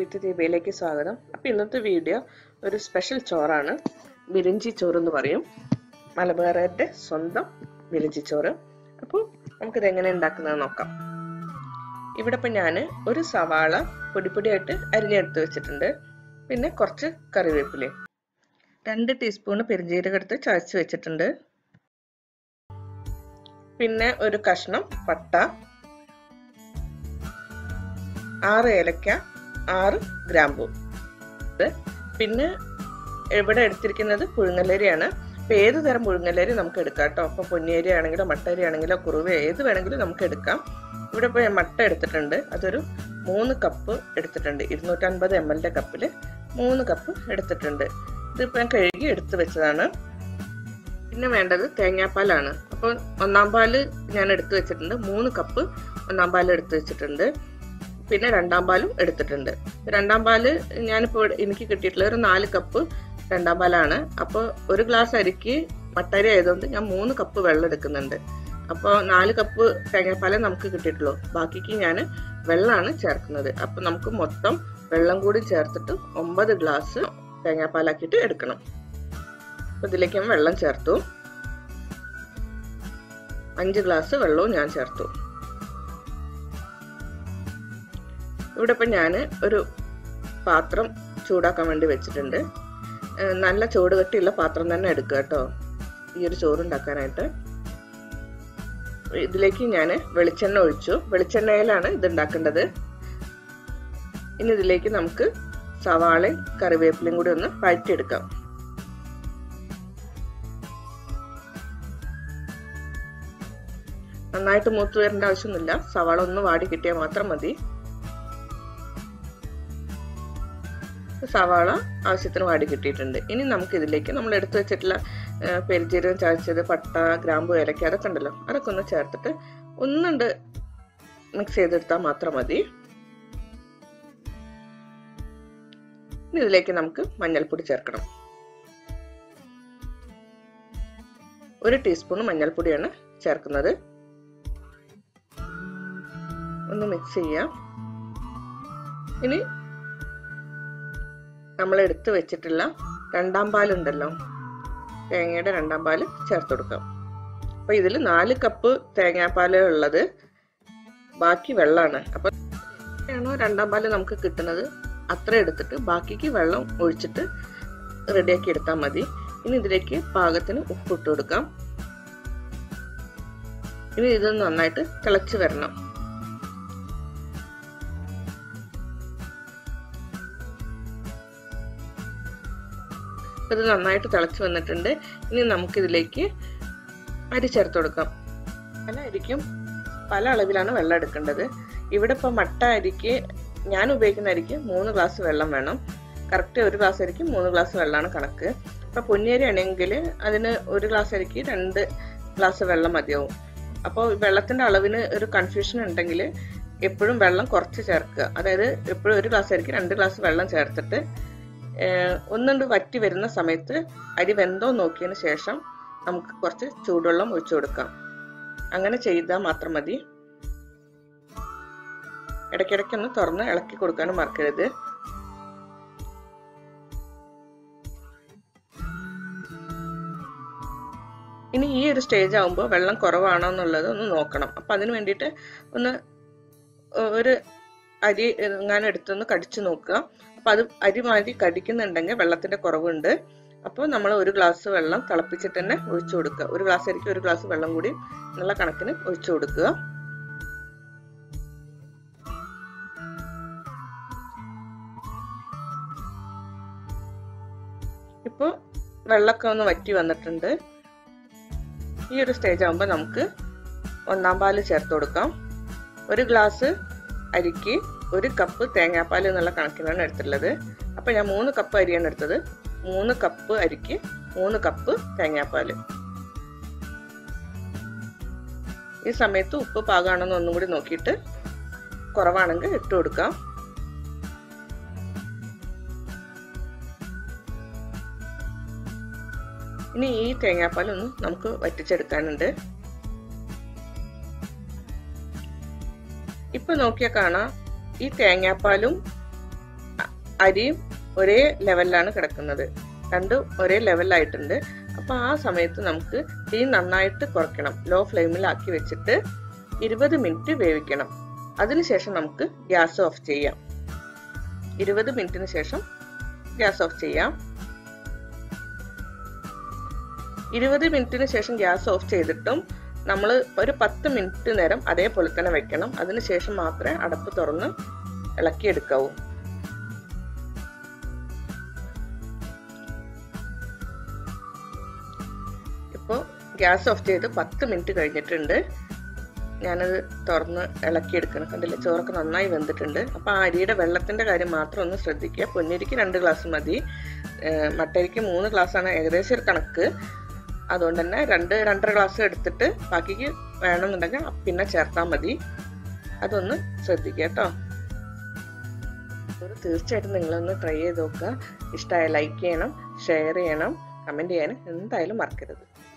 വിത്ത് ദീപയിലേക്ക് സ്വാഗതം അപ്പോൾ ഇന്നത്തെ വീഡിയോ ഒരു സ്പെഷ്യൽ ചോറാണ് ബിരിഞ്ചി ചോറ് എന്ന് പറയും മലബാറുകാരുടെ സ്വന്തം ബിരിഞ്ചി ചോറ് അപ്പോൾ നമുക്കിത് എങ്ങനെ ഉണ്ടാക്കുന്നത് നോക്കാം ഇവിടെ ഇപ്പം ഞാൻ ഒരു സവാള പൊടിപ്പൊടിയായിട്ട് അരിഞ്ഞെടുത്ത് വെച്ചിട്ടുണ്ട് പിന്നെ കുറച്ച് കറിവേപ്പിലയും രണ്ട് ടീസ്പൂൺ പെരുംജീരകം എടുത്ത് ചതച്ച് വെച്ചിട്ടുണ്ട് പിന്നെ ഒരു കഷ്ണം പട്ട ആറ് ഏലക്ക ആറ് ഗ്രാമ്പു പിന്നെ ഇവിടെ എടുത്തിരിക്കുന്നത് പുഴുങ്ങലരിയാണ് അപ്പോൾ ഏത് തരം പുഴുങ്ങലരി നമുക്ക് എടുക്കാം കേട്ടോ അപ്പോൾ പൊന്നിയരി ആണെങ്കിലോ മട്ടരി ആണെങ്കിലോ കുറുവ ഏത് വേണമെങ്കിലും നമുക്ക് എടുക്കാം ഇവിടെ ഇപ്പോൾ ഞാൻ മട്ട എടുത്തിട്ടുണ്ട് അതൊരു മൂന്ന് കപ്പ് എടുത്തിട്ടുണ്ട് ഇരുന്നൂറ്റൻപത് എം എല്ലിൻ്റെ കപ്പിൽ മൂന്ന് കപ്പ് എടുത്തിട്ടുണ്ട് ഇതിപ്പോൾ ഞാൻ കഴുകി എടുത്ത് വെച്ചതാണ് പിന്നെ വേണ്ടത് തേങ്ങാപ്പാലാണ് അപ്പോൾ ഒന്നാം പാല് ഞാൻ എടുത്ത് വെച്ചിട്ടുണ്ട് മൂന്ന് കപ്പ് ഒന്നാം പാൽ എടുത്ത് വെച്ചിട്ടുണ്ട് പിന്നെ രണ്ടാം പാലും എടുത്തിട്ടുണ്ട് രണ്ടാം പാല് ഞാനിപ്പോൾ എനിക്ക് കിട്ടിയിട്ടുള്ള ഒരു നാല് കപ്പ് രണ്ടാം പാലാണ് അപ്പോൾ ഒരു ഗ്ലാസ് അരിക്ക് മട്ടരി ആയതുകൊണ്ട് ഞാൻ മൂന്ന് കപ്പ് വെള്ളം എടുക്കുന്നുണ്ട് അപ്പോൾ നാല് കപ്പ് തേങ്ങാപ്പാലേ നമുക്ക് കിട്ടിയിട്ടുള്ളൂ ബാക്കിക്ക് ഞാൻ വെള്ളമാണ് ചേർക്കുന്നത് അപ്പോൾ നമുക്ക് മൊത്തം വെള്ളം കൂടി ചേർത്തിട്ട് ഒമ്പത് ഗ്ലാസ് തേങ്ങാപ്പാലാക്കിയിട്ട് എടുക്കണം അപ്പോൾ ഇതിലേക്ക് ഞാൻ വെള്ളം ചേർത്തു അഞ്ച് ഗ്ലാസ് വെള്ളവും ഞാൻ ചേർത്തു ഇവിടെ ഇപ്പം ഞാൻ ഒരു പാത്രം ചൂടാക്കാൻ വേണ്ടി വെച്ചിട്ടുണ്ട് നല്ല ചൂട് കട്ടിയുള്ള പാത്രം തന്നെ എടുക്കുക കേട്ടോ ഈ ഒരു ചോറുണ്ടാക്കാനായിട്ട് ഇതിലേക്ക് ഞാൻ വെളിച്ചെണ്ണ ഒഴിച്ചു വെളിച്ചെണ്ണയിലാണ് ഇത് ഉണ്ടാക്കേണ്ടത് ഇനി ഇതിലേക്ക് നമുക്ക് സവാളയും കറിവേപ്പിലയും കൂടി ഒന്ന് വഴറ്റിയെടുക്കാം നന്നായിട്ട് മൂത്ത് വരേണ്ട ആവശ്യമൊന്നുമില്ല സവാള ഒന്ന് വാടി കിട്ടിയാൽ മാത്രം മതി സവാള ആവശ്യത്തിന് വാടി കിട്ടിയിട്ടുണ്ട് ഇനി നമുക്ക് ഇതിലേക്ക് നമ്മൾ എടുത്തു വെച്ചിട്ടുള്ള പെരിജീരകം ചതച്ചത് പട്ട ഗ്രാമ്പു ഇലക്ക അതൊക്കെ ഉണ്ടല്ലോ അതൊക്കെ ഒന്ന് ചേർത്തിട്ട് ഒന്നുണ്ട് മിക്സ് ചെയ്തെടുത്താൽ മാത്രം മതി ഇനി ഇതിലേക്ക് നമുക്ക് മഞ്ഞൾപ്പൊടി ചേർക്കണം ഒരു ടീസ്പൂൺ മഞ്ഞൾപ്പൊടിയാണ് ചേർക്കുന്നത് ഒന്ന് മിക്സ് ചെയ്യാം ഇനി നമ്മൾ എടുത്തു വെച്ചിട്ടുള്ള രണ്ടാം പാലുണ്ടല്ലോ തേങ്ങയുടെ രണ്ടാം പാല് ചേർത്ത് കൊടുക്കാം അപ്പോൾ ഇതിൽ നാല് കപ്പ് തേങ്ങാപ്പാല് ഉള്ളത് ബാക്കി വെള്ളമാണ് അപ്പോൾ ആണോ രണ്ടാം പാല് നമുക്ക് കിട്ടുന്നത് അത്ര എടുത്തിട്ട് ബാക്കിക്ക് വെള്ളം ഒഴിച്ചിട്ട് റെഡിയാക്കി എടുത്താൽ മതി ഇനി ഇതിലേക്ക് പാകത്തിന് ഉപ്പിട്ട് കൊടുക്കാം ഇനി ഇത് നന്നായിട്ട് തിളച്ച് വരണം ഇത് നന്നായിട്ട് തിളച്ച് വന്നിട്ടുണ്ട് ഇനി നമുക്കിതിലേക്ക് അരി ചേർത്ത് കൊടുക്കാം പല അരിക്കും പല അളവിലാണ് വെള്ളം എടുക്കേണ്ടത് ഇവിടെ ഇപ്പോൾ മട്ട അരിക്ക് ഞാൻ ഉപയോഗിക്കുന്ന അരിക്ക് മൂന്ന് ഗ്ലാസ് വെള്ളം വേണം കറക്റ്റ് ഒരു ഗ്ലാസ് അരിക്ക് മൂന്ന് ഗ്ലാസ് വെള്ളമാണ് കണക്ക് ഇപ്പോൾ പൊന്നിയരി ആണെങ്കിൽ അതിന് ഒരു ഗ്ലാസ് അരിക്ക് രണ്ട് ഗ്ലാസ് വെള്ളം മതിയാവും അപ്പോൾ വെള്ളത്തിൻ്റെ അളവിന് ഒരു കൺഫ്യൂഷൻ ഉണ്ടെങ്കിൽ എപ്പോഴും വെള്ളം കുറച്ച് ചേർക്കുക അതായത് എപ്പോഴും ഒരു ഗ്ലാസ് അരിക്ക് രണ്ട് ഗ്ലാസ് വെള്ളം ചേർത്തിട്ട് ഒന്നുണ്ട് വറ്റി വരുന്ന സമയത്ത് അരി വെന്തോ നോക്കിയതിന് ശേഷം നമുക്ക് കുറച്ച് ചൂടുവെള്ളം ഒഴിച്ചു കൊടുക്കാം അങ്ങനെ ചെയ്താൽ മാത്രം മതി ഇടയ്ക്കിടയ്ക്കൊന്ന് തുറന്ന് ഇളക്കി കൊടുക്കാനും മറക്കരുത് ഇനി ഈ ഒരു സ്റ്റേജ് ആകുമ്പോൾ വെള്ളം കുറവാണോ എന്നുള്ളത് ഒന്ന് നോക്കണം അപ്പം അതിന് വേണ്ടിയിട്ട് ഒന്ന് ഒരു അരി എങ്ങാനും എടുത്തൊന്ന് കടിച്ചു നോക്കുക അപ്പം അത് അരി മാതിരി കടിക്കുന്നുണ്ടെങ്കിൽ വെള്ളത്തിൻ്റെ കുറവുണ്ട് അപ്പോൾ നമ്മൾ ഒരു ഗ്ലാസ് വെള്ളം തിളപ്പിച്ചിട്ട് തന്നെ ഒഴിച്ചു കൊടുക്കുക ഒരു ഗ്ലാസ് അരിക്ക് ഒരു ഗ്ലാസ് വെള്ളം കൂടി നല്ല കണക്കിന് ഒഴിച്ചു കൊടുക്കുക ഇപ്പോൾ വെള്ളമൊക്കെ ഒന്ന് വറ്റി വന്നിട്ടുണ്ട് ഈ ഒരു സ്റ്റേജ് ആകുമ്പോൾ നമുക്ക് ഒന്നാം പാല് ചേർത്ത് കൊടുക്കാം ഒരു ഗ്ലാസ് അരിക്ക് ഒരു കപ്പ് തേങ്ങാപ്പാൽ എന്നുള്ള കണക്കിനാണ് എടുത്തിട്ടുള്ളത് അപ്പോൾ ഞാൻ മൂന്ന് കപ്പ് അരിയാണ് എടുത്തത് മൂന്ന് കപ്പ് അരിക്ക് മൂന്ന് കപ്പ് തേങ്ങാപ്പാൽ ഈ സമയത്ത് ഉപ്പ് പാകമാണെന്ന് ഒന്നും കൂടി നോക്കിയിട്ട് കുറവാണെങ്കിൽ ഇട്ട് കൊടുക്കാം ഇനി ഈ തേങ്ങാപ്പാലൊന്ന് നമുക്ക് വറ്റിച്ചെടുക്കാനുണ്ട് ഇപ്പൊ നോക്കിയാൽ കാണാം ഈ തേങ്ങാപ്പാലും അരിയും ഒരേ ലെവലിലാണ് കിടക്കുന്നത് രണ്ടും ഒരേ ലെവലായിട്ടുണ്ട് അപ്പൊ ആ സമയത്ത് നമുക്ക് തീ നന്നായിട്ട് കുറയ്ക്കണം ലോ ഫ്ലെയിമിലാക്കി വെച്ചിട്ട് ഇരുപത് മിനിറ്റ് വേവിക്കണം അതിനുശേഷം നമുക്ക് ഗ്യാസ് ഓഫ് ചെയ്യാം ഇരുപത് മിനിറ്റിന് ശേഷം ഗ്യാസ് ഓഫ് ചെയ്യാം ഇരുപത് മിനിറ്റിന് ശേഷം ഗ്യാസ് ഓഫ് ചെയ്തിട്ടും നമ്മൾ ഒരു പത്ത് മിനിറ്റ് നേരം അതേപോലെ തന്നെ വെക്കണം അതിനുശേഷം മാത്രമേ അടപ്പ് തുറന്ന് ഇളക്കിയെടുക്കാവൂ ഇപ്പോൾ ഗ്യാസ് ഓഫ് ചെയ്ത് പത്ത് മിനിറ്റ് കഴിഞ്ഞിട്ടുണ്ട് ഞാനത് തുറന്ന് ഇളക്കിയെടുക്കണം കണ്ടില്ലേ ചോറൊക്കെ നന്നായി വെന്തിട്ടുണ്ട് അപ്പോൾ ആ അരിയുടെ വെള്ളത്തിൻ്റെ കാര്യം മാത്രം ഒന്ന് ശ്രദ്ധിക്കുക പൊന്നിരിക്ക് രണ്ട് ഗ്ലാസ് മതി മട്ടരിക്ക് മൂന്ന് ഗ്ലാസ്സാണ് ഏകദേശം ഒരു കണക്ക് അതുകൊണ്ട് തന്നെ രണ്ട് രണ്ടര ഗ്ലാസ് എടുത്തിട്ട് ബാക്കിക്ക് വേണമെന്നുണ്ടെങ്കിൽ പിന്നെ ചേർത്താൽ മതി അതൊന്ന് ശ്രദ്ധിക്കുക കേട്ടോ തീർച്ചയായിട്ടും നിങ്ങളൊന്ന് ട്രൈ ചെയ്ത് നോക്കുക ഇഷ്ടമായ ലൈക്ക് ചെയ്യണം ഷെയർ ചെയ്യണം കമൻറ്റ് ചെയ്യാനും എന്തായാലും മറക്കരുത്